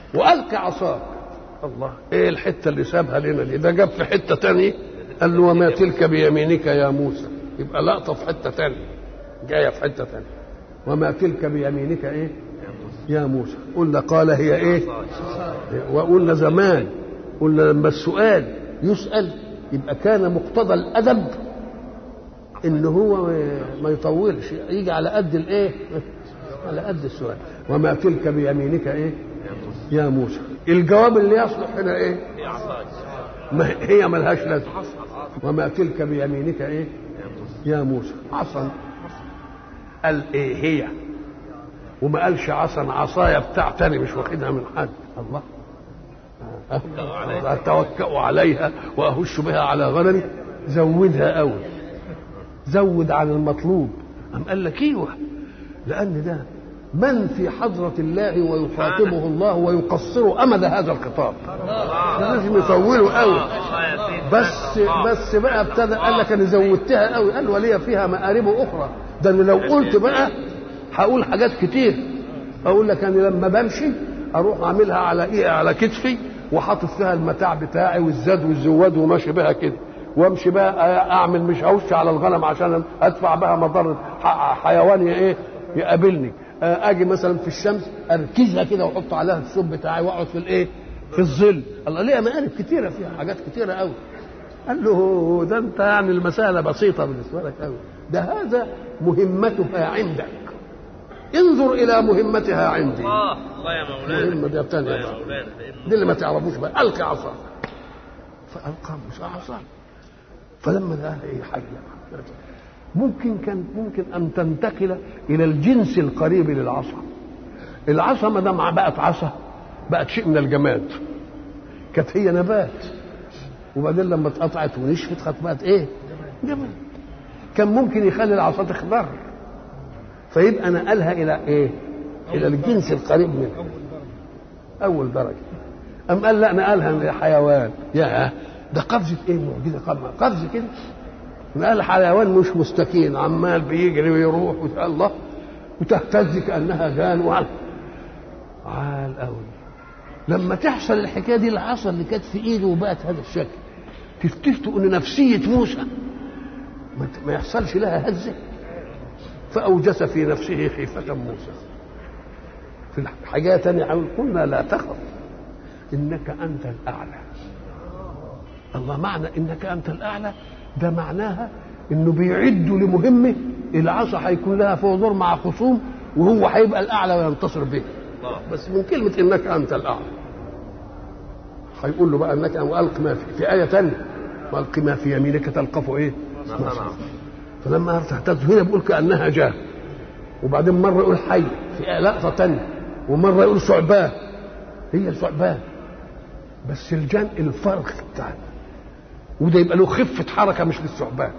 والق عصاك الله ايه الحته اللي سابها لنا دي ده جاب في حته تانية قال له وما تلك بيمينك يا موسى يبقى لقطه في حته تانية جايه في حته تانية وما تلك بيمينك ايه يا موسى قلنا قال هي ايه وقلنا زمان قلنا لما السؤال يسأل يبقى كان مقتضى الأدب إن هو ما يطولش يجي على قد الإيه على قد السؤال وما تلك بيمينك إيه يا موسى الجواب اللي يصلح هنا إيه ما هي ملهاش لازمة وما تلك بيمينك إيه يا موسى عصا قال إيه هي وما قالش عصا عصايا بتاع تاني مش واخدها من حد الله اتوكأ عليها واهش بها على غنمي زودها قوي زود عن المطلوب أم قال لك ايوه لان ده من في حضرة الله ويخاطبه الله ويقصر أمد هذا الخطاب لازم يطوله قوي بس بس بقى ابتدى قال لك انا زودتها قوي قال ولي فيها مآرب أخرى ده أنا لو قلت بقى هقول حاجات كتير اقول لك انا لما بمشي اروح اعملها على ايه على كتفي وحاطط فيها المتاع بتاعي والزاد والزواد وماشي بها كده وامشي بقى اعمل مش هوش على الغنم عشان ادفع بها مضره حيوان ايه يقابلني اجي مثلا في الشمس اركزها كده واحط عليها الثوب بتاعي واقعد في الايه في الظل الله ليه مقالب كتيره فيها حاجات كتيره قوي قال له ده انت يعني المساله بسيطه بالنسبه لك قوي ده هذا مهمتها عندك انظر الى مهمتها عندي الله الله يا مولانا المهمه دي الثانيه الله يا بقى مولانا لأنه دي اللي ما تعرفوش بقى القي عصاك فالقى موسى عصاك فلما لقاها ايه حيه ممكن كان ممكن ان تنتقل الى الجنس القريب للعصا العصا ما دام بقت عصا بقت شيء من الجماد كانت هي نبات وبعدين لما اتقطعت ونشفت خدت بقت ايه جماد كان ممكن يخلي العصا تخضر فيبقى نقلها الى ايه الى الجنس القريب منها اول درجه ام قال لا نقلها لحيوان يا ده قفزه ايه معجزه قفزه قفزه كده نقل حيوان مش مستكين عمال بيجري ويروح ويا الله وتهتز كانها جان وعل عال قوي لما تحصل الحكايه دي العصا اللي كانت في ايده وبقت هذا الشكل تفتكروا ان نفسيه موسى ما ت- ما يحصلش لها هزه فاوجس في نفسه خيفه موسى في حاجه تانية عاوز قلنا لا تخف انك انت الاعلى الله معنى انك انت الاعلى ده معناها انه بيعدوا لمهمه العصا هيكون لها فوق دور مع خصوم وهو هيبقى الاعلى وينتصر به بس من كلمه انك انت الاعلى هيقول له بقى انك والق ما في, في ايه ثانيه والق ما في يمينك تلقف ايه؟ ما صنعت. فلما تهتز هنا بيقول كانها جاه وبعدين مره يقول حي في لقطه ثانيه ومره يقول ثعبان هي ثعبان بس الجان الفرق بتاعنا وده يبقى له خفه حركه مش للثعبان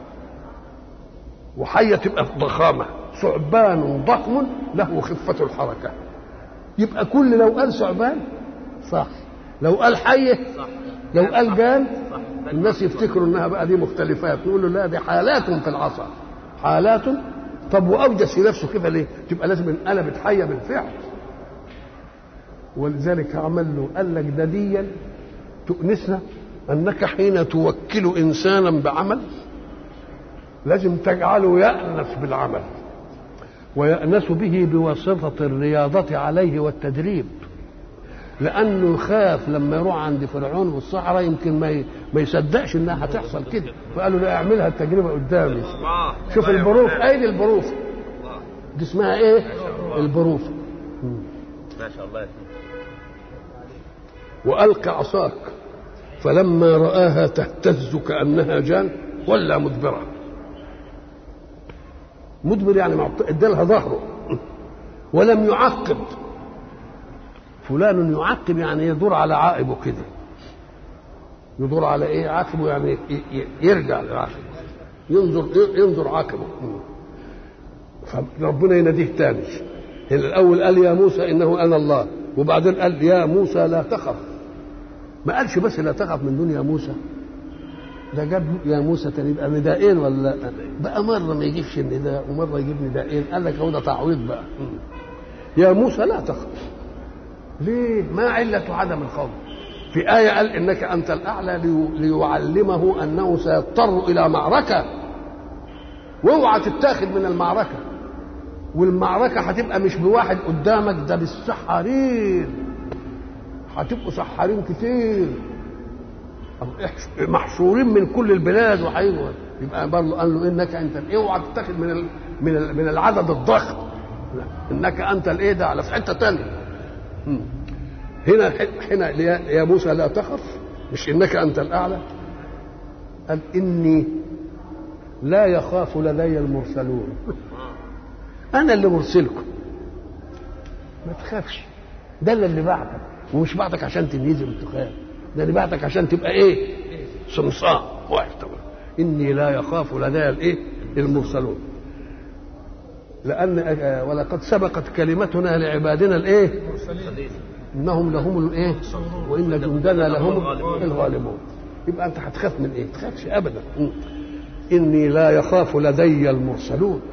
وحيه تبقى ضخامه ثعبان ضخم له خفه الحركه يبقى كل لو قال ثعبان صح لو قال حيه لو قال جان الناس يفتكروا انها بقى دي مختلفات نقول له لا دي حالات في العصا حالات طب واوجس في نفسه كده ليه؟ تبقى لازم انقلبت حيه بالفعل ولذلك عمل له قال لك ده ديا تؤنسنا انك حين توكل انسانا بعمل لازم تجعله يأنس بالعمل ويأنس به بواسطة الرياضة عليه والتدريب لأنه يخاف لما يروح عند فرعون والصحراء يمكن ما ي- ما يصدقش إنها هتحصل كده فقالوا لا اعملها التجربة قدامي الله شوف الله يا البروف مولانا. أين البروف الله دي اسمها إيه البروف ما شاء الله يا سيدي وألق عصاك فلما رآها تهتز كأنها جان ولا مدبرة مدبر يعني معط- ادالها ظهره ولم يعقب فلان يعقب يعني يدور على عائبه كده يدور على ايه عاقبه يعني ي- ي- يرجع لعاقبه ينظر ينظر عاقبه فربنا يناديه تاني الاول قال يا موسى انه انا الله وبعدين قال يا موسى لا تخف ما قالش بس لا تخف من دون يا موسى ده جاب يا موسى تاني يبقى نداءين ولا لا بقى مره ما يجيبش النداء ومره يجيب نداءين قال لك هو ده تعويض بقى يا موسى لا تخف ليه ما علة عدم الخوف في آية قال إنك أنت الأعلى لي- ليعلمه أنه سيضطر إلى معركة واوعى تتاخد من المعركة والمعركة هتبقى مش بواحد قدامك ده بالسحارين هتبقوا سحارين كتير محشورين من كل البلاد وهيجوا يبقى برضه قال له انك انت اوعى تتاخد من ال... من ال... من العدد الضخم لا انك انت الايه ده على في حته ثانيه هنا هنا يا يا موسى لا تخف مش انك انت الاعلى قال اني لا يخاف لدي المرسلون انا اللي مرسلكم ما تخافش ده اللي بعتك ومش بعتك عشان تنهزم وتخاف ده اللي بعتك عشان تبقى ايه صمصام واقف تمام اني لا يخاف لدي الايه المرسلون لان آه، ولقد سبقت كلمتنا لعبادنا الايه انهم لهم الايه وان جندنا لهم الغالبون يبقى انت هتخاف من ايه تخافش ابدا م. اني لا يخاف لدي المرسلون